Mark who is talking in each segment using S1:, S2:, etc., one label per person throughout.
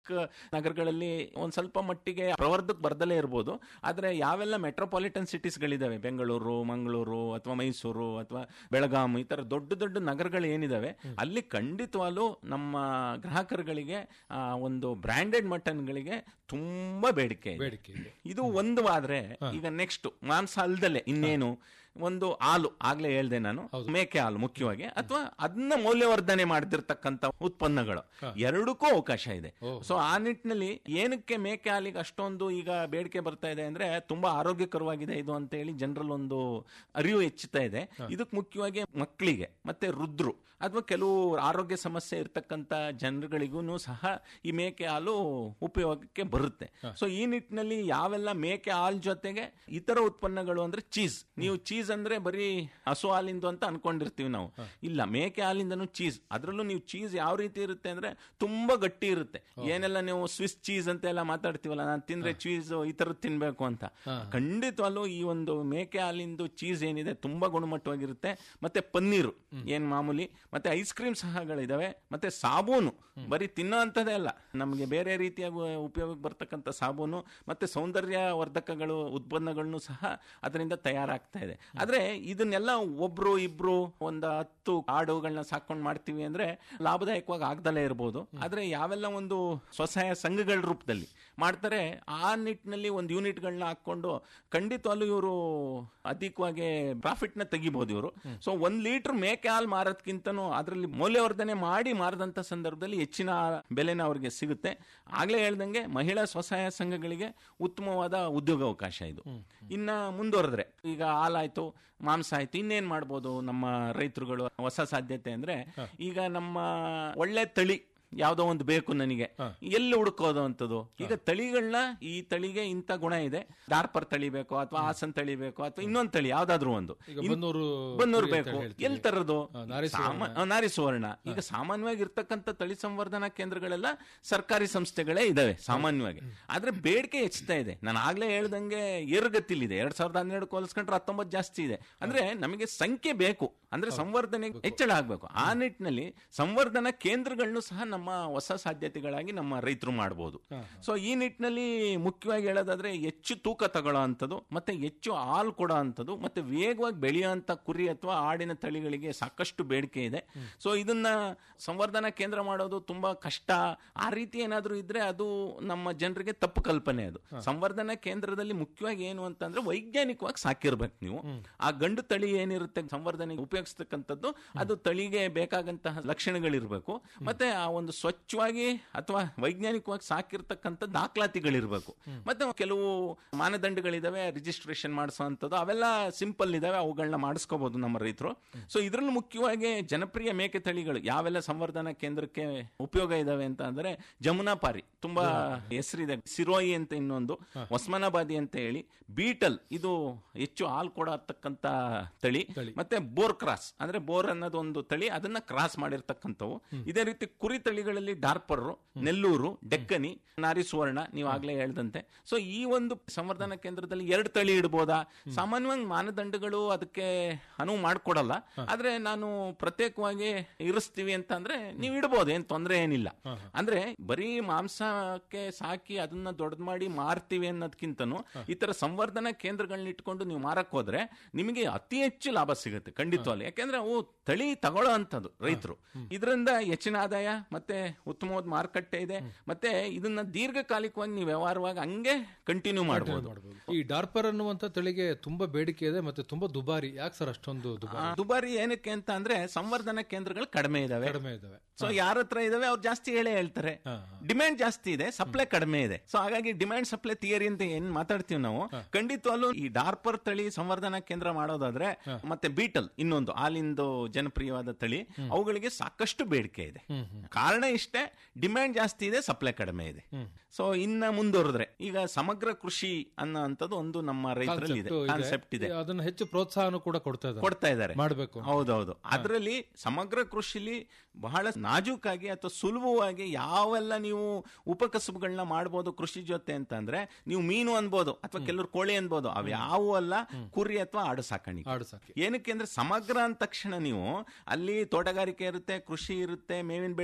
S1: ನಗರಗಳಲ್ಲಿ ಒಂದ್ ಸ್ವಲ್ಪ ಮಟ್ಟಿಗೆ ಪ್ರವರ್ಧಕ್ ಬರ್ದಲೇ ಇರ್ಬೋದು ಆದ್ರೆ ಯಾವೆಲ್ಲ ಮೆಟ್ರೋಪಾಲಿಟನ್ ಸಿಟೀಸ್ಗಳಿದಾವೆ ಬೆಂಗಳೂರು ಮಂಗಳೂರು ಅಥವಾ ಮೈಸೂರು ಅಥವಾ ಬೆಳಗಾಂ ಈ ತರ ದೊಡ್ಡ ದೊಡ್ಡ ನಗರಗಳು ಏನಿದಾವೆ ಅಲ್ಲಿ ಖಂಡಿತವಾಗ್ಲೂ ನಮ್ಮ ಗ್ರಾಹಕರುಗಳಿಗೆ ಆ, ಒಂದು ಬ್ರಾಂಡೆಡ್ ಮಟನ್ಗಳಿಗೆ ತುಂಬಾ ಬೇಡಿಕೆ ಇದೆ
S2: ಬೇಡಿಕೆ ಇದೆ
S1: ಇದು ಒಂದು ಆದ್ರೆ ಈಗ ನೆಕ್ಸ್ಟ್ ಮಾಂಸ ಅಲ್ದಲೆ ಇನ್ನೇನು ಒಂದು ಹಾಲು ಆಗ್ಲೇ ಹೇಳ್ದೆ ನಾನು ಮೇಕೆ ಹಾಲು ಮುಖ್ಯವಾಗಿ ಅಥವಾ ಅದನ್ನ ಮೌಲ್ಯವರ್ಧನೆ ಮಾಡ್ತಿರ್ತಕ್ಕಂಥ ಉತ್ಪನ್ನಗಳು ಎರಡಕ್ಕೂ ಅವಕಾಶ ಇದೆ ಸೊ ಆ ನಿಟ್ಟಿನಲ್ಲಿ ಏನಕ್ಕೆ ಮೇಕೆ ಹಾಲಿಗೆ ಅಷ್ಟೊಂದು ಈಗ ಬೇಡಿಕೆ ಬರ್ತಾ ಇದೆ ಅಂದ್ರೆ ತುಂಬಾ ಆರೋಗ್ಯಕರವಾಗಿದೆ ಇದು ಅಂತ ಹೇಳಿ ಜನರಲ್ಲಿ ಒಂದು ಅರಿವು ಹೆಚ್ಚುತ್ತಾ ಇದೆ ಇದಕ್ಕೆ ಮುಖ್ಯವಾಗಿ ಮಕ್ಕಳಿಗೆ ಮತ್ತೆ ವೃದ್ಧರು ಅಥವಾ ಕೆಲವು ಆರೋಗ್ಯ ಸಮಸ್ಯೆ ಇರ್ತಕ್ಕಂಥ ಜನರುಗಳಿಗೂ ಸಹ ಈ ಮೇಕೆ ಹಾಲು ಉಪಯೋಗಕ್ಕೆ ಬರುತ್ತೆ ಸೊ ಈ ನಿಟ್ಟಿನಲ್ಲಿ ಯಾವೆಲ್ಲ ಮೇಕೆ ಹಾಲ್ ಜೊತೆಗೆ ಇತರ ಉತ್ಪನ್ನಗಳು ಅಂದ್ರೆ ಚೀಸ್ ನೀವು ಚೀಸ್ ಅಂದ್ರೆ ಬರೀ ಹಸು ಹಾಲಿಂದು ಅಂತ ಅನ್ಕೊಂಡಿರ್ತೀವಿ ನಾವು ಇಲ್ಲ ಮೇಕೆ ಹಾಲಿಂದನೂ ಚೀಸ್ ಅದರಲ್ಲೂ ನೀವು ಚೀಸ್ ಯಾವ ರೀತಿ ಇರುತ್ತೆ ಅಂದ್ರೆ ತುಂಬಾ ಗಟ್ಟಿ ಇರುತ್ತೆ ಏನೆಲ್ಲ ನೀವು ಸ್ವಿಸ್ ಚೀಸ್ ಅಂತ ಎಲ್ಲ ಮಾತಾಡ್ತೀವಲ್ಲ ನಾನು ತಿಂದ್ರೆ ಚೀಸ್ ಈ ತರದ್ ತಿನ್ಬೇಕು ಅಂತ ಖಂಡಿತವಾಗ್ಲೂ ಈ ಒಂದು ಮೇಕೆ ಹಾಲಿಂದು ಚೀಸ್ ಏನಿದೆ ತುಂಬಾ ಗುಣಮಟ್ಟವಾಗಿರುತ್ತೆ ಮತ್ತೆ ಪನ್ನೀರು ಏನ್ ಮಾಮೂಲಿ ಮತ್ತೆ ಐಸ್ ಕ್ರೀಮ್ ಸಹಗಳಿದಾವೆ ಮತ್ತೆ ಸಾಬೂನು ಬರೀ ತಿನ್ನೋ ಅಂತದೇ ಅಲ್ಲ ನಮಗೆ ಬೇರೆ ರೀತಿಯ ಉಪಯೋಗಕ್ಕೆ ಬರ್ತಕ್ಕಂಥ ಸಾಬೂನು ಮತ್ತೆ ಸೌಂದರ್ಯ ವರ್ಧಕಗಳು ಉತ್ಪನ್ನಗಳನ್ನು ಸಹ ಅದರಿಂದ ತಯಾರಾಗ್ತಾ ಇದೆ ಆದ್ರೆ ಇದನ್ನೆಲ್ಲ ಒಬ್ರು ಇಬ್ರು ಒಂದು ಹತ್ತು ಆಡುಗಳನ್ನ ಸಾಕೊಂಡು ಮಾಡ್ತೀವಿ ಅಂದ್ರೆ ಲಾಭದಾಯಕವಾಗಿ ಆಗ್ದಲೇ ಇರ್ಬೋದು ಆದ್ರೆ ಯಾವೆಲ್ಲ ಒಂದು ಸ್ವಸಹಾಯ ಸಂಘಗಳ ರೂಪದಲ್ಲಿ ಮಾಡ್ತಾರೆ ಆ ನಿಟ್ಟಿನಲ್ಲಿ ಒಂದು ಯೂನಿಟ್ಗಳನ್ನ ಹಾಕೊಂಡು ಖಂಡಿತವಾಗ್ಲೂ ಇವರು ಅಧಿಕವಾಗಿ ಪ್ರಾಫಿಟ್ ನ ತೆಗಿಬಹುದು ಇವರು ಸೊ ಒಂದ್ ಲೀಟರ್ ಮೇಕೆ ಹಾಲು ಮಾರೋದ್ಕಿಂತನೂ ಅದರಲ್ಲಿ ಮೌಲ್ಯವರ್ಧನೆ ಮಾಡಿ ಮಾರದಂತ ಸಂದರ್ಭದಲ್ಲಿ ಹೆಚ್ಚಿನ ಬೆಲೆನ ಅವ್ರಿಗೆ ಸಿಗುತ್ತೆ ಆಗ್ಲೇ ಹೇಳ್ದಂಗೆ ಮಹಿಳಾ ಸ್ವಸಹಾಯ ಸಂಘಗಳಿಗೆ ಉತ್ತಮವಾದ ಉದ್ಯೋಗಾವಕಾಶ ಇದು ಇನ್ನ ಮುಂದುವರೆದ್ರೆ ಈಗ ಹಾಲಾಯ್ತು ಮಾಂಸ ಆಯ್ತು ಇನ್ನೇನ್ ಮಾಡ್ಬೋದು ನಮ್ಮ ರೈತರುಗಳು ಹೊಸ ಸಾಧ್ಯತೆ ಅಂದ್ರೆ ಈಗ ನಮ್ಮ ಒಳ್ಳೆ ತಳಿ ಯಾವ್ದೋ ಒಂದು ಬೇಕು ನನಗೆ ಎಲ್ಲಿ ಹುಡುಕೋದು ಅಂತದ್ದು ಈಗ ತಳಿಗಳನ್ನ ಈ ತಳಿಗೆ ಇಂಥ ಗುಣ ಇದೆ ಡಾರ್ಪರ್ ತಳಿ ಬೇಕು ಅಥವಾ ಹಾಸನ್ ತಳಿ ಬೇಕು ಅಥವಾ ಇನ್ನೊಂದು ತಳಿ ಯಾವ್ದಾದ್ರು ಒಂದು
S2: ಈಗ
S1: ಇನ್-
S2: ಬನ್ನೂರು
S1: ಬನ್ನೂರು
S2: ಕುರಿ ಅಂತ
S1: ಬೇಕು
S2: ಹೇಳ್ತೀವಿ.
S1: ಎಲ್ಲಿ ತರದು
S2: ಹಾ, ನಾರಿ
S1: ಸಾಮ- ಆ, ನಾರಿ ಸುವರ್ಣ ಈಗ ಸಾಮಾನ್ಯವಾಗಿ ಇರ್ತಕ್ಕಂಥ ತಳಿ ಸಂವರ್ಧನಾ ಕೇಂದ್ರಗಳೆಲ್ಲ ಸರ್ಕಾರಿ ಸಂಸ್ಥೆಗಳೇ ಇದಾವೆ ಸಾಮಾನ್ಯವಾಗಿ ಆದ್ರೆ ಬೇಡಿಕೆ ಹೆಚ್ಚುತ್ತಾ ಇದೆ ನಾನು ಆಗ್ಲೇ ಹೇಳ್ದಂಗೆ ಏರುಗತಿಲಿದೆ ಎರಡ್ ಸಾವಿರದ ಹನ್ನೆರಡು ಹೋಲಿಸ್ಕೊಂಡ್ರೆ ಹತ್ತೊಂಬತ್ತು ಜಾಸ್ತಿ ಇದೆ ಅಂದ್ರೆ ನಮಗೆ ಸಂಖ್ಯೆ ಬೇಕು ಅಂದ್ರೆ ಸಂವರ್ಧನೆ ಹೆಚ್ಚಳ ಆಗ್ಬೇಕು ಆ ನಿಟ್ಟಿನಲ್ಲಿ ಸಂವರ್ಧನಾ ಕೇಂದ್ರಗಳನ್ನು ಸಹ ನಮ್ಮ ಹೊಸ ಸಾಧ್ಯತೆಗಳಾಗಿ ನಮ್ಮ ರೈತರು ಮಾಡಬಹುದು ಸೊ ಈ ನಿಟ್ಟಿನಲ್ಲಿ ಮುಖ್ಯವಾಗಿ ಹೇಳೋದಾದ್ರೆ ಹೆಚ್ಚು ತೂಕ ತಗೊಳ್ಳೋ ಅಂಥದ್ದು ಮತ್ತೆ ಹೆಚ್ಚು ಹಾಲು ಕೊಡೋ ಅಂಥದ್ದು ಮತ್ತೆ ವೇಗವಾಗಿ ಬೆಳೆಯುವಂತ ಕುರಿ ಅಥವಾ ಆಡಿನ ತಳಿಗಳಿಗೆ ಸಾಕಷ್ಟು ಬೇಡಿಕೆ ಇದೆ ಸೊ ಇದನ್ನ ಸಂವರ್ಧನಾ ಕೇಂದ್ರ ಮಾಡೋದು ತುಂಬಾ ಕಷ್ಟ ಆ ರೀತಿ ಏನಾದ್ರೂ ಇದ್ರೆ ಅದು ನಮ್ಮ ಜನರಿಗೆ ತಪ್ಪು ಕಲ್ಪನೆ ಅದು ಸಂವರ್ಧನಾ ಕೇಂದ್ರದಲ್ಲಿ ಮುಖ್ಯವಾಗಿ ಏನು ಅಂತಂದ್ರೆ ವೈಜ್ಞಾನಿಕವಾಗಿ ಸಾಕಿರ್ಬೇಕು ನೀವು ಆ ಗಂಡು ತಳಿ ಏನಿರುತ್ತೆ ಸಂವರ್ಧನೆಗೆ ಉಪಯೋಗಿಸ್ತಕ್ಕಂಥದ್ದು ಅದು ತಳಿಗೆ ಬೇಕಾಗಂತಹ ಲಕ್ಷಣಗಳಿರ್ಬೇಕು ಮತ್ತೆ ಆ ಒಂದು ಸ್ವಚ್ಛವಾಗಿ ಅಥವಾ ವೈಜ್ಞಾನಿಕವಾಗಿ ಸಾಕಿರ್ತಕ್ಕಂಥ ದಾಖಲಾತಿಗಳಿರ್ಬೇಕು ಮತ್ತೆ ಕೆಲವು ಮಾನದಂಡಗಳಿದಾವೆ ರಿಜಿಸ್ಟ್ರೇಷನ್ ಮಾಡಿಸುವಂಥದ್ದು ಅವೆಲ್ಲ ಸಿಂಪಲ್ ಇದಾವೆ ಅವುಗಳನ್ನ ಮಾಡಿಸ್ಕೋಬಹುದು ನಮ್ಮ ರೈತರು ಸೊ ಇದರಲ್ಲಿ ಮುಖ್ಯವಾಗಿ ಜನಪ್ರಿಯ ಮೇಕೆ ತಳಿಗಳು ಯಾವೆಲ್ಲ ಸಂವರ್ಧನಾ ಕೇಂದ್ರಕ್ಕೆ ಉಪಯೋಗ ಇದಾವೆ ಅಂತ ಅಂದ್ರೆ ಜಮುನಾಪಾರಿ ತುಂಬಾ ಹೆಸರಿದೆ ಸಿರೋಯಿ ಅಂತ ಇನ್ನೊಂದು ಒಸ್ಮಾನಾಬಾದಿ ಅಂತ ಹೇಳಿ ಬೀಟಲ್ ಇದು ಹೆಚ್ಚು ಹಾಲು ಕೊಡತಕ್ಕಂತ ತಳಿ ಮತ್ತೆ ಬೋರ್ ಕ್ರಾಸ್ ಅಂದ್ರೆ ಬೋರ್ ಅನ್ನೋದು ಒಂದು ತಳಿ ಅದನ್ನ ಕ್ರಾಸ್ ಮಾಡಿರ್ತಕ್ಕಂಥವು ಇದೇ ರೀತಿ ಕುರಿ ತಳಿಗಳಲ್ಲಿ ಡಾರ್ಪರ್ ನೆಲ್ಲೂರು ಡೆಕ್ಕನಿ ನಾರಿ ಸುವರ್ಣ ನೀವು ಆಗ್ಲೇ ಹೇಳ್ದಂತೆ ಸೊ ಈ ಒಂದು ಸಂವರ್ಧನಾ ಕೇಂದ್ರದಲ್ಲಿ ಎರಡು ತಳಿ ಇಡ್ಬೋದಾ ಸಾಮಾನ್ಯವಾಗಿ ಮಾನದಂಡಗಳು ಅದಕ್ಕೆ ಅನುವು ಮಾಡ್ಕೊಡಲ್ಲ ಆದ್ರೆ ನಾನು ಪ್ರತ್ಯೇಕವಾಗಿ ಇರಿಸ್ತೀವಿ ಅಂತ ಅಂದ್ರೆ ನೀವು ಇಡ್ಬೋದು ಏನ್ ತೊಂದರೆ ಏನಿಲ್ಲ ಅಂದ್ರೆ ಬರೀ ಮಾಂಸಕ್ಕೆ ಸಾಕಿ ಅದನ್ನ ದೊಡ್ಡದ್ ಮಾಡಿ ಮಾರ್ತೀವಿ ಅನ್ನೋದಕ್ಕಿಂತನೂ ಈ ತರ ಸಂವರ್ಧನಾ ಕೇಂದ್ರಗಳನ್ನ ಇಟ್ಕೊಂಡು ನೀವು ಮಾರಕ್ ಹೋದ್ರೆ ನಿಮಗೆ ಅತಿ ಹೆಚ್ಚು ಲಾಭ ಸಿಗುತ್ತೆ ಖಂಡಿತವಾಗ್ಲು ಯಾಕೆಂದ್ರೆ ಅವು ತಳಿ ತಗೊಳ್ಳೋ ಅಂತದ್ದು ರೈತರು ಇದರಿಂದ ಹೆಚ್ಚಿನ ಆದಾಯ ಮತ್ತೆ ಉತ್ತಮವಾದ ಮಾರುಕಟ್ಟೆ ಇದೆ ಮತ್ತೆ ಇದನ್ನ ದೀರ್ಘಕಾಲಿಕವಾಗಿ ನೀವು ವ್ಯವಹಾರವಾಗಿ ಹಂಗೆ ಕಂಟಿನ್ಯೂ ಮಾಡಬಹುದು
S2: ಮಾಡ್ಬೋದು. ಈ ಡಾರ್ಪರ್ ಅನ್ನುವಂತ ತಳಿಗೆ ತುಂಬಾ ಬೇಡಿಕೆ ಇದೆ ಮತ್ತೆ ತುಂಬಾ ದುಬಾರಿ ಯಾಕೆ ಸರ್ ಅಷ್ಟೊಂದು ದುಬಾರಿ
S1: ದುಬಾರಿ ಏನಕ್ಕೆ ಅಂತ ಅಂದ್ರೆ ಸಂವರ್ಧನಾ ಕೇಂದ್ರಗಳು ಕಡಿಮೆ ಇದಾವೆ
S2: ಕಡಿಮೆ ಇದಾವೆ
S1: ಸೊ ಯಾರ ಹತ್ರ ಇದಾವೆ ಅವ್ರು ಜಾಸ್ತಿ ಹೇಳೇ ಹೇಳ್ತಾರೆ ಡಿಮ್ಯಾಂಡ್ ಜಾಸ್ತಿ ಇದೆ ಸಪ್ಲೈ ಕಡಿಮೆ ಇದೆ ಸೊ ಹಾಗಾಗಿ ಡಿಮ್ಯಾಂಡ್ ಸಪ್ಲೈ ಥಿಯರಿ ಅಂತ ಏನ್ ಮಾತಾಡ್ತೀವಿ ನಾವು ಖಂಡಿತವಾಗ್ಲೂ ಈ ಡಾರ್ಪರ್ ತಳಿ ಸಂವರ್ಧನಾ ಕೇಂದ್ರ ಮಾಡೋದಾದ್ರೆ ಮತ್ತೆ ಬೀಟಲ್ ಇನ್ನೊಂದು ಹಾಲಿಂದು ಜನಪ್ರಿಯವಾದ ತಳಿ ಅವುಗಳಿಗೆ ಸಾಕಷ್ಟು ಬೇಡಿಕೆ ಇದೆ ಕಾರಣ ಇಷ್ಟೇ ಡಿಮ್ಯಾಂಡ್ ಜಾಸ್ತಿ ಇದೆ ಸಪ್ಲೈ ಕಡಿಮೆ ಇದೆ ಸೊ ಇನ್ನ ಮುಂದುವರೆದ್ರೆ ಈಗ ಸಮಗ್ರ ಕೃಷಿ ಅನ್ನೋ ಅಂತದ್ದು ಒಂದು ನಮ್ಮ ರೈತರಲ್ಲಿ ಇದೆ ಕಾನ್ಸೆಪ್ಟ್ ಇದೆ
S2: ಅದನ್ನ ಹೆಚ್ಚು ಪ್ರೋತ್ಸಾಹನೂ ಕೂಡ ಕೊಡ್ತಾ ಇದ್ದಾರೆ
S1: ಕೊಡ್ತಾ ಇದ್ದಾರೆ
S2: ಮಾಡ್ಬೇಕು
S1: ಹೌದೌದು ಅದರಲ್ಲಿ ಸಮಗ್ರ ಕೃಷಿಲಿ ಬಹಳ ನಾಜೂಕಾಗಿ ಅಥವಾ ಸುಲಭವಾಗಿ ಯಾವೆಲ್ಲ ನೀವು ಉಪಕಸಬುಗಳನ್ನ ಮಾಡ್ಬೋದು ಕೃಷಿ ಜೊತೆ ಅಂತ ಅಂದ್ರೆ ನೀವು ಮೀನು ಅನ್ಬೋದು ಅಥವಾ ಕೆಲವರು ಕೋಳಿ ಅನ್ಬೋದು ಅವ್ ಯಾವೂ ಅಲ್ಲ ಕುರಿ ಅಥವಾ ಆಡು ಸಾಕಾಣಿಕೆ
S2: ಆಡು ಸಾಕಿ
S1: ಏನಕ್ಕೆ ಅಂದ್ರೆ ಸಮಗ್ರ ಅಂದ ತಕ್ಷಣ ನೀವು ಅಲ್ಲಿ ತೋಟಗಾರಿಕೆ ಇರುತ್ತೆ ಕೃಷಿ ಇರುತ್ತೆ ಮೇವಿನ ಬೆಳೆ ಇರುತ್ತೆ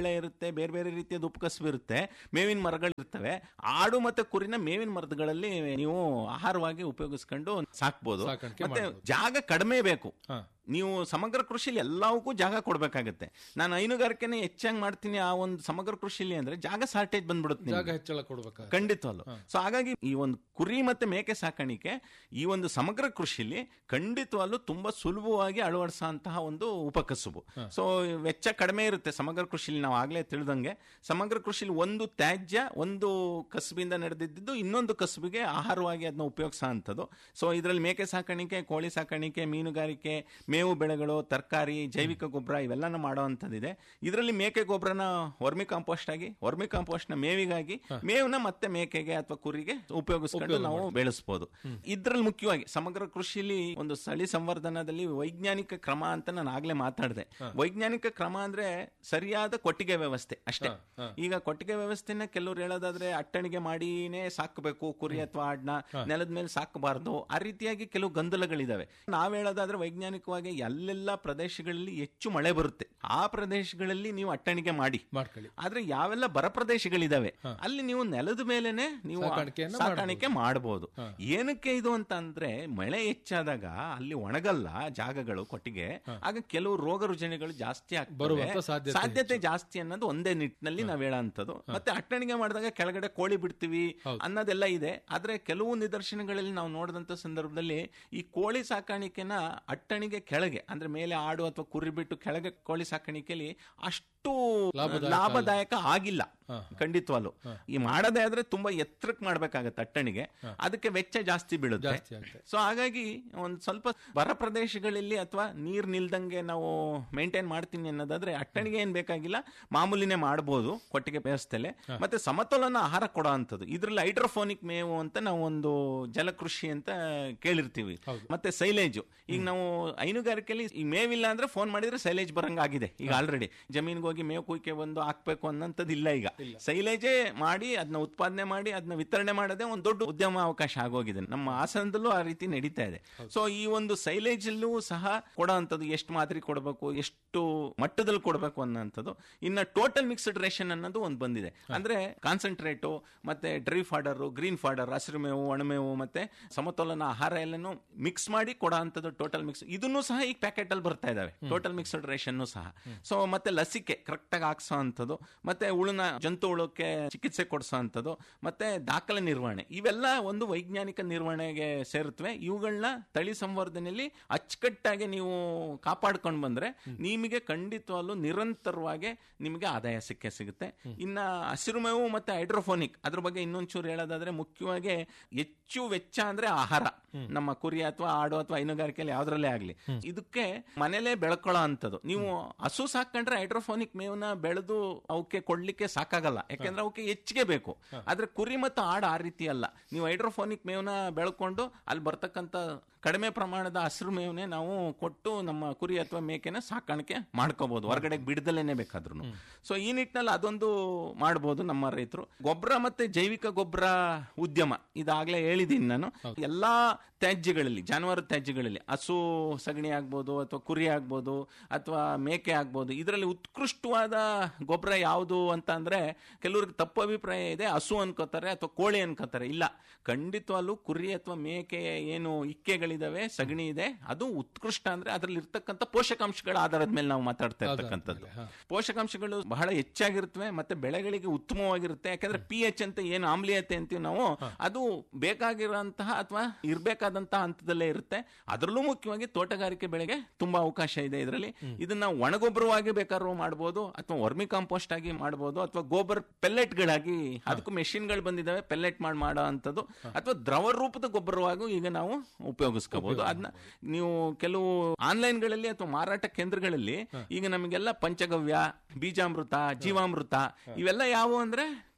S1: ಇರುತ್ತೆ ಬೇರೆ ಬೇರೆ ರೀತಿಯದ ಉಪಕಸಬು ಇರುತ್ತೆ ಮೇವಿನ ಮರಗಳು ಇರ್ತವೆ ಆಡು ಮತ್ತೆ ಕುರಿನ ಮೇವಿನ ಮರಗಳಲ್ಲಿ ನೀವು ಆಹಾರವಾಗಿ ಉಪಯೋಗಿಸ್ಕೊಂಡು ಸಾಕ್ಬೋದು
S2: ಸಾಕಾಣಿಕೆ
S1: ಮತ್ತೆ
S2: ಮಾಡ್ಬೋದು.
S1: ಜಾಗ ಕಡಿಮೆ ಬೇಕು
S2: ಹಾ.
S1: ನೀವು ಸಮಗ್ರ ಕೃಷಿಲಿ ಎಲ್ಲವಕ್ಕೂ ಜಾಗ ಕೊಡ್ಬೇಕಾಗತ್ತೆ ನಾನು ಹೈನುಗಾರಿಕೆನೆ ಹೆಚ್ಚಾಗಿ ಮಾಡ್ತೀನಿ ಆ ಒಂದು ಸಮಗ್ರ ಕೃಷಿಲಿ ಅಂದ್ರೆ ಜಾಗ ಶಾರ್ಟೇಜ್ ಬಂದ್ಬಿಡುತ್ತೆ
S2: ಜಾಗ
S1: ನಿಮ್ಗೆ.
S2: ಹೆಚ್ಚಳ ಕೊಡ್ಬೇಕಾ
S1: ಖಂಡಿತವಲ್ಲ ಸೊ ಹಾಗಾಗಿ ಈ ಒಂದು ಕುರಿ ಮತ್ತೆ ಮೇಕೆ ಸಾಕಾಣಿಕೆ ಈ ಒಂದು ಸಮಗ್ರ ಕೃಷಿಲಿ ಖಂಡಿತವಲ್ಲೂ ತುಂಬಾ ಸುಲಭವಾಗಿ ಅಳವಡಿಸುವಂತಹ ಒಂದು ಉಪಕಸುಬು ಸೊ ವೆಚ್ಚ ಕಡಿಮೆ ಇರುತ್ತೆ ಸಮಗ್ರ ಕೃಷಿಲಿ ನಾವು ಆಗ್ಲೇ ತಿಳಿದಂಗೆ ಸಮಗ್ರ ಕೃಷಿಲಿ ಒಂದು ತ್ಯಾಜ್ಯ ಒಂದು ಕಸುಬಿಂದ ನಡೆದಿದ್ದು ಇನ್ನೊಂದು ಕಸುಬಿಗೆ ಆಹಾರವಾಗಿ ಅದನ್ನ ಉಪಯೋಗಿಸೋ ಅಂಥದ್ದು ಸೊ ಇದರಲ್ಲಿ ಮೇಕೆ ಸಾಕಾಣಿಕೆ ಕೋಳಿ ಸಾಕಾಣಿಕೆ ಮೀನುಗಾರಿಕೆ ಮೇವು ಬೆಳೆಗಳು ತರಕಾರಿ ಜೈವಿಕ ಗೊಬ್ಬರ ಇವೆಲ್ಲನ ಮಾಡುವಂಥದ್ದಿದೆ ಇದರಲ್ಲಿ ಮೇಕೆ ಗೊಬ್ಬರನ ವರ್ಮಿ ಕಾಂಪೋಸ್ಟ್ ಆಗಿ ವರ್ಮಿ ಕಾಂಪೋಸ್ಟ್ ನ ಮೇವಿಗಾಗಿ ಮೇವನ್ನ ಮತ್ತೆ ಮೇಕೆಗೆ ಅಥವಾ ಕುರಿಗೆ ಉಪಯೋಗಿಸ್ಕೊಂಡು ನಾವು ಬೆಳೆಸಬಹುದು ಇದ್ರಲ್ಲಿ ಮುಖ್ಯವಾಗಿ ಸಮಗ್ರ ಕೃಷಿಲಿ ಒಂದು ಸ್ಥಳಿ ಸಂವರ್ಧನದಲ್ಲಿ ವೈಜ್ಞಾನಿಕ ಕ್ರಮ ಅಂತ ನಾನು ಆಗ್ಲೇ ಮಾತಾಡಿದೆ ವೈಜ್ಞಾನಿಕ ಕ್ರಮ ಅಂದ್ರೆ ಸರಿಯಾದ ಕೊಟ್ಟಿಗೆ ವ್ಯವಸ್ಥೆ ಅಷ್ಟೇ
S2: ಹಾ.
S1: ಈಗ ಕೊಟ್ಟಿಗೆ ವ್ಯವಸ್ಥೆನ ಕೆಲವ್ರು ಹೇಳೋದಾದ್ರೆ ಅಟ್ಟಣಿಗೆ ಮಾಡಿನೇ ಸಾಕಬೇಕು ಕುರಿ ಅಥವಾ ಆಡ್ನ ನೆಲದ ಮೇಲೆ ಸಾಕಬಾರ್ದು ಆ ರೀತಿಯಾಗಿ ಕೆಲವು ಗೊಂದಲಗಳಿದಾವೆ ನಾವ್ ಹೇಳೋದಾದ್ರೆ ವೈಜ್ಞಾನಿಕವಾಗಿ ಎಲ್ಲೆಲ್ಲ ಪ್ರದೇಶಗಳಲ್ಲಿ ಹೆಚ್ಚು ಮಳೆ ಬರುತ್ತೆ ಆ ಪ್ರದೇಶಗಳಲ್ಲಿ ನೀವು ಅಟ್ಟಣಿಗೆ ಮಾಡಿ
S2: ಮಾಡ್ಕೊಳ್ಳಿ
S1: ಆದ್ರೆ ಯಾವೆಲ್ಲ ಬರ ಪ್ರದೇಶಗಳಿದಾವೆ ಅಲ್ಲಿ ನೀವು ನೆಲದ ಮೇಲೆನೆ ನೀವು ಆ
S2: ಸಾಕಾಣಿಕೆಯನ್ನ
S1: ಸಾಕಾಣಿಕೆ ಮಾಡಬಹುದು ಏನಕ್ಕೆ ಇದು ಅಂತ ಅಂದ್ರೆ ಮಳೆ ಹೆಚ್ಚಾದಾಗ ಅಲ್ಲಿ ಒಣಗಲ್ಲ ಜಾಗಗಳು ಕೊಟ್ಟಿಗೆ ಆಗ ಕೆಲವು ರೋಗ ರುಜಿನಗಳು ಜಾಸ್ತಿ
S2: ಬರುವಂತ
S1: ಆಗ್ತವೆ
S2: ಸಾಧ್ಯತೆ
S1: ಸಾಧ್ಯತೆ ಜಾಸ್ತಿ ಅನ್ನೋದು ಒಂದೇ ನಿಟ್ಟಿನಲ್ಲಿ ನಾವ್ ಹೇಳೋಂಥದ್ದು ಮತ್ತೆ ಅಟ್ಟಣಿಗೆ ಮಾಡಿದಾಗ ಕೆಳಗಡೆ ಕೋಳಿ ಬಿಡ್ತೀವಿ ಅನ್ನೋದೆಲ್ಲ ಇದೆ ಆದ್ರೆ ಕೆಲವು ನಿದರ್ಶನಗಳಲ್ಲಿ ನಾವು ನೋಡಿದಂತ ಸಂದರ್ಭದಲ್ಲಿ ಈ ಕೋಳಿ ಸಾಕಾಣಿಕೆನ ಅಟ್ಟಣಿಗೆ ಕೆಳಗೆ ಅಂದ್ರೆ ಮೇಲೆ ಆಡು ಅಥವಾ ಕುರಿ ಬಿಟ್ಟು ಕೆಳಗೆ ಕೋಳಿ ಸಾಕಾಣಿಕೆಯಲ್ಲಿ ಅಷ್ಟು
S2: ಲಾಭದಾಯಕ
S1: ಲಾಭದಾಯಕ ಆಗಿಲ್ಲ ಖಂಡಿತವಾಗ್ಲು ಈ ಮಾಡದೇ ಆದ್ರೆ ತುಂಬಾ ಎತ್ತರಕ್ಕೆ ಮಾಡ್ಬೇಕಾಗತ್ತೆ ಅಟ್ಟಣಿಗೆ ಅದಕ್ಕೆ ವೆಚ್ಚ ಜಾಸ್ತಿ ಬೀಳುತ್ತೆ
S2: ಜಾಸ್ತಿ ಆಗುತ್ತೆ
S1: ಸೊ ಹಾಗಾಗಿ ಒಂದ್ ಸ್ವಲ್ಪ ಬರ ಪ್ರದೇಶಗಳಲ್ಲಿ ಅಥವಾ ನೀರ್ ನಿಲ್ದಂಗೆ ನಾವು ಮೇಂಟೈನ್ ಮಾಡ್ತೀನಿ ಅನ್ನೋದಾದ್ರೆ ಅಟ್ಟಣಿಗೆ ಏನ್ ಬೇಕಾಗಿಲ್ಲ ಮಾಮೂಲಿನೇ ಮಾಡಬಹುದು ಕೊಟ್ಟಿಗೆ ವ್ಯವಸ್ಥೆಲೆ ಮತ್ತೆ ಸಮತೋಲನ ಆಹಾರ ಕೊಡೋ ಅಂಥದ್ದು ಇದ್ರಲ್ಲಿ ಹೈಡ್ರೋಫೋನಿಕ್ ಮೇವು ಅಂತ ನಾವು ಒಂದು ಜಲಕೃಷಿ ಅಂತ ಕೇಳಿರ್ತೀವಿ ಮತ್ತೆ ಸೈಲೇಜ್ ಈಗ ನಾವು ಹೈನುಗಾರಿಕೆಯಲ್ಲಿ ಈ ಮೇವಿಲ್ಲ ಅಂದ್ರೆ ಫೋನ್ ಮಾಡಿದ್ರೆ ಸೈಲೇಜ್ ಬರಂಗ ಆಗಿದೆ ಈಗ ಆಲ್ರೆಡಿ ಜಮೀನ್ಗೆ ಹೋಗಿ ಮೇವು ಕುಯ್ಕೆ ಬಂದು ಹಾಕ್ಬೇಕು ಅನ್ನೋಂಥದ್ದು ಇಲ್ಲ ಈಗ ಸೈಲೇಜೇ ಮಾಡಿ ಅದನ್ನ ಉತ್ಪಾದನೆ ಮಾಡಿ ಅದನ್ನ ವಿತರಣೆ ಮಾಡೋದೇ ಒಂದು ದೊಡ್ಡ ಉದ್ಯಮ ಅವಕಾಶ ಆಗೋಗಿದೆ ನಮ್ಮ ಹಾಸನದಲ್ಲೂ ಆ ರೀತಿ ನಡೀತಾ ಇದೆ ಸೊ ಈ ಒಂದು ಸೈಲೇಜ್ ಅಲ್ಲೂ ಸಹ ಕೊಡೋ ಅಂಥದ್ದು ಎಷ್ಟು ಮಾದರಿ ಕೊಡಬೇಕು ಎಷ್ಟು ಮಟ್ಟದಲ್ಲಿ ಕೊಡಬೇಕು ಅನ್ನೋಂಥದ್ದು ಇನ್ನ ಟೋಟಲ್ ಮಿಕ್ಸ್ಡ್ ರೇಷನ್ ಅನ್ನೋದು ಒಂದು ಬಂದಿದೆ ಅಂದ್ರೆ ಕಾನ್ಸಂಟ್ರೇಟು ಮತ್ತೆ ಡ್ರೈ ಫಾಡರ್ ಗ್ರೀನ್ ಫಾಡರ್ ಹಸಿರು ಮೇವು ಒಣಮೇವು ಮತ್ತೆ ಸಮತೋಲನ ಆಹಾರ ಎಲ್ಲನೂ ಮಿಕ್ಸ್ ಮಾಡಿ ಕೊಡೋ ಅಂಥದ್ದು ಟೋಟಲ್ ಮಿಕ್ಸ್ ಇದನ್ನು ಸಹ ಈಗ ಪ್ಯಾಕೆಟ್ ಅಲ್ಲಿ ಬರ್ತಾ ಇದಾವೆ ಟೋಟಲ್ ಮಿಕ್ಸ್ಡ್ ರೇಷನ್ ಸಹ ಸೊ ಮತ್ತೆ ಲಸಿಕೆ ಕರೆಕ್ಟ್ ಆಗಿ ಹಾಕ್ಸೋ ಅಂಥದ್ದು ಮತ್ತೆ ಉಳುನ ಜಂತು ಹುಳಕ್ಕೆ ಚಿಕಿತ್ಸೆ ಕೊಡಿಸೋ ಅಂಥದ್ದು ಮತ್ತೆ ದಾಖಲೆ ನಿರ್ವಹಣೆ ಇವೆಲ್ಲ ಒಂದು ವೈಜ್ಞಾನಿಕ ನಿರ್ವಹಣೆಗೆ ಸೇರುತ್ತವೆ ಇವುಗಳನ್ನ ತಳಿ ಸಂವರ್ಧನೆಯಲ್ಲಿ ಅಚ್ಚುಕಟ್ಟಾಗಿ ನೀವು ಕಾಪಾಡ್ಕೊಂಡು ಬಂದ್ರೆ ನಿಮಗೆ ಖಂಡಿತವಾಗ್ಲೂ ನಿರಂತರವಾಗಿ ನಿಮಗೆ ಆದಾಯ ಸಿಕ್ಕೇ ಸಿಗುತ್ತೆ ಇನ್ನ ಹಸಿರು ಮೇವು ಮತ್ತೆ ಹೈಡ್ರೋಫೋನಿಕ್ ಅದ್ರ ಬಗ್ಗೆ ಇನ್ನೊಂಚೂರು ಹೇಳೋದಾದ್ರೆ ಮುಖ್ಯವಾಗಿ ಹೆಚ್ಚು ವೆಚ್ಚ ಅಂದ್ರೆ ಆಹಾರ ನಮ್ಮ ಕುರಿ ಅಥವಾ ಆಡು ಅಥವಾ ಹೈನುಗಾರಿಕೆಯಲ್ಲಿ ಯಾವ್ದ್ರಲ್ಲೇ ಆಗ್ಲಿ ಇದಕ್ಕೆ ಮನೇಲೆ ಬೆಳ್ಕೊಳ್ಳೋ ಅಂತದ್ದು ನೀವು ಹಸು ಸಾಕೊಂಡ್ರೆ ಹೈಡ್ರೋಫೋನಿಕ್ ಮೇವನ್ನ ಬೆಳೆದು ಅವಕ್ಕೆ ಕೊಡ್ಲಿಕ್ಕೆ ಸಾಕಾಗಲ್ಲ ಯಾಕೆಂದ್ರೆ ಅವಕ್ಕೆ ಹೆಚ್ಚಿಗೆ ಬೇಕು ಆದ್ರೆ ಕುರಿ ಮತ್ತು ಆಡು ಆ ರೀತಿ ಅಲ್ಲ ನೀವು ಹೈಡ್ರೋಫೋನಿಕ್ ಮೇವನ್ನ ಬೆಳ್ಕೊಂಡು ಅಲ್ಲಿ ಬರ್ತಕ್ಕಂಥ ಕಡಿಮೆ ಪ್ರಮಾಣದ ಹಸಿರು ಮೇವನ್ನೇ ನಾವು ಕೊಟ್ಟು ನಮ್ಮ ಕುರಿ ಅಥವಾ ಮೇಕೆನ ಸಾಕಾಣಿಕೆ ಮಾಡ್ಕೋಬಹುದು ಹೊರಗಡೆ ಬಿಡದಲೇನೆ ಬೇಕಾದ್ರೂ ಸೊ ಈ ನಿಟ್ಟಿನಲ್ಲಿ ಅದೊಂದು ಮಾಡ್ಬೋದು ನಮ್ಮ ರೈತರು ಗೊಬ್ಬರ ಮತ್ತೆ ಜೈವಿಕ ಗೊಬ್ಬರ ಉದ್ಯಮ ಇದಾಗ್ಲೇ ಹೇಳಿದ್ದೀನಿ ನಾನು ಎಲ್ಲಾ ತ್ಯಾಜ್ಯಗಳಲ್ಲಿ ಜಾನುವಾರು ತ್ಯಾಜ್ಯಗಳಲ್ಲಿ ಹಸು ಸಗಣಿ ಆಗ್ಬೋದು ಅಥವಾ ಕುರಿ ಆಗ್ಬೋದು ಅಥವಾ ಮೇಕೆ ಆಗ್ಬೋದು ಇದರಲ್ಲಿ ಉತ್ಕೃಷ್ಟವಾದ ಗೊಬ್ಬರ ಯಾವುದು ಅಂತ ಅಂದ್ರೆ ಕೆಲವ್ರಿಗೆ ತಪ್ಪು ಅಭಿಪ್ರಾಯ ಇದೆ ಹಸು ಅನ್ಕೋತಾರೆ ಅಥವಾ ಕೋಳಿ ಅನ್ಕೋತಾರೆ ಇಲ್ಲ ಖಂಡಿತವಾಗ್ಲೂ ಕುರಿ ಅಥವಾ ಮೇಕೆ ಏನು ಇಕ್ಕೆಗಳಿದಾವೆ ಸಗಣಿ ಇದೆ ಅದು ಉತ್ಕೃಷ್ಟ ಅಂದ್ರೆ ಅದ್ರಲ್ಲಿ ಇರ್ತಕ್ಕಂಥ ಪೋಷಕಾಂಶಗಳ ಆಧಾರದ ಮೇಲೆ ನಾವು ಮಾತಾಡ್ತಾ ಇರ್ತಕ್ಕಂಥದ್ದು ಪೋಷಕಾಂಶಗಳು ಬಹಳ ಹೆಚ್ಚಾಗಿರ್ತವೆ ಮತ್ತೆ ಬೆಳೆಗಳಿಗೆ ಉತ್ತಮವಾಗಿರುತ್ತೆ ಯಾಕಂದ್ರೆ ಪಿ ಎಚ್ ಅಂತ ಏನು ಆಮ್ಲೀಯತೆ ಅಂತೀವಿ ನಾವು ಅದು ಬೇಕಾಗಿರುವಂತಹ ಅಥವಾ ಇರ್ಬೇಕಾದಂತಹ ಹಂತದಲ್ಲೇ ಇರುತ್ತೆ ಅದರಲ್ಲೂ ಮುಖ್ಯವಾಗಿ ತೋಟಗಾರಿಕೆ ಬೆಳೆಗೆ ತುಂಬಾ ಅವಕಾಶ ಇದೆ ಇದರಲ್ಲಿ ಇದನ್ನ ಒಣಗೊಬ್ಬರವಾಗಿ ಬೇಕಾದ್ರೂ ಮಾಡಬಹುದು ಅಥವಾ ವರ್ಮಿ ಕಾಂಪೋಸ್ಟ್ ಆಗಿ ಮಾಡಬಹುದು ಅಥವಾ ಗೋಬರ್ ಪೆಲ್ಲೆಟ್ಗಳಾಗಿ ಅದಕ್ಕೂ ಮೆಷಿನ್ಗಳು ಬಂದಿದ್ದಾವೆ ಪೆಲ್ಲೆಟ್ ಮಾಡಿ ಮಾಡೋ ಅಂಥದ್ದು ಅಥವಾ ದ್ರವ ರೂಪದ ಗೊಬ್ಬರವಾಗೂ ಈಗ ನಾವು ಉಪಯೋಗಿಸ್ಕೋಬಹುದು ಅದನ್ನ ನೀವು ಕೆಲವು ಆನ್ಲೈನ್ಗಳಲ್ಲಿ ಅಥವಾ ಮಾರಾಟ ಕೇಂದ್ರಗಳಲ್ಲಿ ಈಗ ನಮಗೆಲ್ಲ ಪಂಚಗವ್ಯ ಬೀಜಾಮೃತ ಜೀವಾಮೃತ ಇವೆಲ್ಲ ಯಾವುವು ಅಂದ್ರೆ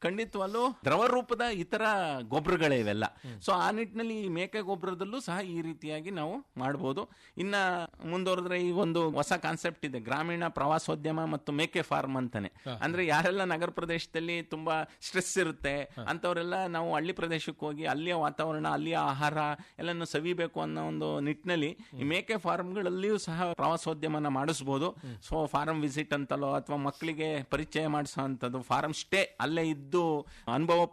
S1: ಖಂಡಿತವಾಗ್ಲೂ ದ್ರವ ರೂಪದ ಇತರ ಗೊಬ್ಬರಗಳೇ ಇವೆಲ್ಲ ಸೊ ಆ ನಿಟ್ಟಿನಲ್ಲಿ ಈ ಮೇಕೆ ಗೊಬ್ಬರದಲ್ಲೂ ಸಹ ಈ ರೀತಿಯಾಗಿ ನಾವು ಮಾಡಬಹುದು ಇನ್ನ ಮುಂದುವರೆದ್ರೆ ಈ ಒಂದು ಹೊಸ ಕಾನ್ಸೆಪ್ಟ್ ಇದೆ ಗ್ರಾಮೀಣ ಪ್ರವಾಸೋದ್ಯಮ ಮತ್ತು ಮೇಕೆ ಫಾರ್ಮ್ ಅಂತಾನೆ ಅಂದ್ರೆ ಯಾರೆಲ್ಲ ನಗರ ಪ್ರದೇಶದಲ್ಲಿ ತುಂಬಾ ಸ್ಟ್ರೆಸ್ ಇರುತ್ತೆ ಅಂತವರೆಲ್ಲ ನಾವು ಹಳ್ಳಿ ಪ್ರದೇಶಕ್ಕೆ ಹೋಗಿ ಅಲ್ಲಿಯ ವಾತಾವರಣ ಅಲ್ಲಿಯ ಆಹಾರ ಎಲ್ಲನ್ನು ಸವಿಬೇಕು ಅನ್ನೋ ಒಂದು ನಿಟ್ಟಿನಲ್ಲಿ ಈ ಮೇಕೆ ಫಾರ್ಮ್ಗಳಲ್ಲಿಯೂ ಸಹ ಪ್ರವಾಸೋದ್ಯಮನ ಮಾಡಿಸ್ಬೋದು ಸೊ ಫಾರಂ ವಿಸಿಟ್ ಅಂತಲೋ ಅಥವಾ ಮಕ್ಕಳಿಗೆ ಪರಿಚಯ ಮಾಡಿಸೋ ಅಂಥದ್ದು ಫಾರಂ ಸ್ಟೇ ಅಲ್ಲೇ ಇದ್ದು ಅನುಭವ